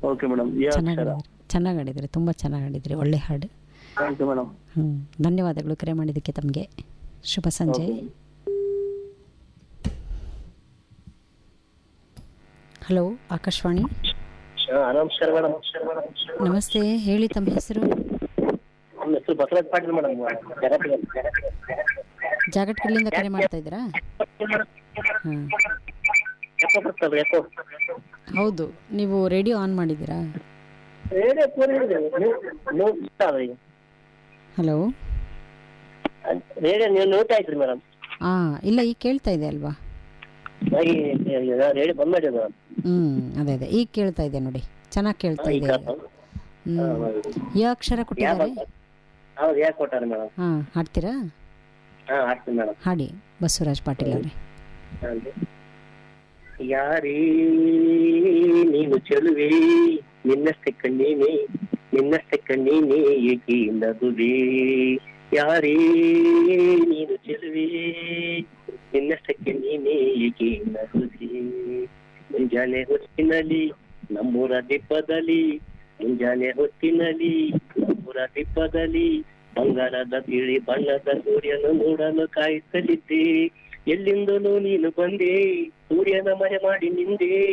okay madam ಈ ಚೆನ್ನಾಗಿ ಅಕ್ಷರ ಹಾಡಿದ್ರಿ ಚೆನ್ನಾಗಿ ಹಾಡಿದ್ರಿ ತುಂಬ ಚೆನ್ನಾಗಿ ಹಾಡಿದ್ರಿ ಒಳ್ಳೆ ಹಾಡು ಥ್ಯಾಂಕ್ ಯು ಮೇಡಮ್ ಹ್ಞೂ ಧನ್ಯವಾದಗಳು ಕರೆ ಮಾಡಿದ್ದಕ್ಕೆ ತಮಗೆ ಶುಭ ಸಂಜೆ ಹಲೋ ಆಕಾಶವಾಣಿ ನಮಸ್ಕಾರ ಮೇಡಮ್ ನಮಸ್ತೆ ಹೇಳಿ ತಮ್ಮ ಹೆಸರು ನಮ್ಮ ಹೆಸರು ಬಸವರಾಜ್ ಪಾಟೀಲ್ ಮೇಡಮ್ ಜಾಗಟ್ಕಲ್ಲಿಂದ ಕರೆ ಮಾಡ್ತಾ ಇದ್ದೀರಾ ಹಾಂ ಯಾಕೋ ಬರ್ತಲ್ಲ ಯಾಕೋ ಹೌದು ನೀವು ರೇಡಿಯೋ ಆನ್ ಮಾಡಿದ್ದೀರಾ ರೇಡಿಯೋ ಫೋನ್ ಹಿಡಿದೆ ನೀವು ಇಷ್ಟ ಅದ ಈಗ ಹಲೋ ರೇಡಿಯೋ ನೀವು ನೋಡ್ತಾ ಇದ್ರಿ ಮೇಡಮ್ ಹಾಂ ಇಲ್ಲ ಈಗ ಕೇಳ್ತಾ ಇದೆ ಅಲ್ವಾ ಹಾಗೆ ರೇಡಿಯೋ ಬಂದ್ ಮಾಡಿದೆ ಮೇಡಮ್ ಹ್ಞೂ ಅದೇ ಅದೇ ಈಗ ಕೇಳ್ತಾ ಇದೆ ನೋಡಿ ಚೆನ್ನಾಗಿ ಕೇಳ್ತಾ ಈಗ ಇದೆ ಹ್ಞೂ ಯ ಅಕ್ಷರ ಕೊಟ್ಟಿದ್ದಾರೆ ಹೌದು ಯಾಕೆ ಕೊಟ್ಟಾರೆ ಮೇಡಮ್ ಹಾಂ ಹಾಡ್ತೀರಾ ಹಾ ಆಡ್ತೀನಿ ಮೇಡಮ್ ಹಾಡಿ ಬಸವರಾಜ್ ಪಾಟೀಲ್ ಅವರೇ ಯಾರೇ ನೀನು ಚೆಲುವೆ ನಿನ್ನಷ್ಟೆ ಕಣ್ಣೀನೆ ನಿನ್ನಷ್ಟೆ ಕಣ್ಣೀನೆ ಏಕೆ ನಗುವೆ ಯಾರೇ ನೀನು ಚೆಲುವೆ ನಿನ್ನಷ್ಟೆ ಕಣ್ಣೀನೆ ಏಕೆ ನಗುವೆ ಮುಂಜಾನೆ ಹೊತ್ತಿನಲ್ಲಿ ನಮ್ಮೂರ ದೀಪದಲ್ಲಿ ಮುಂಜಾನೆ ಹೊತ್ತಿನಲ್ಲಿ ನಮ್ಮೂರ ದೀಪದಲ್ಲಿ ಬಂಗಾರದ ಬಿಳಿ ಬಣ್ಣದ ಸೂರ್ಯನು ನೋಡಲು ಕಾಯುತ್ತಲಿದ್ದೆ ಎಲ್ಲಿಂದಲೂ ನೀನು ಬಂದೆ ಸೂರ್ಯನ ಮರೆ ಮಾಡಿ ನಿಂದೆ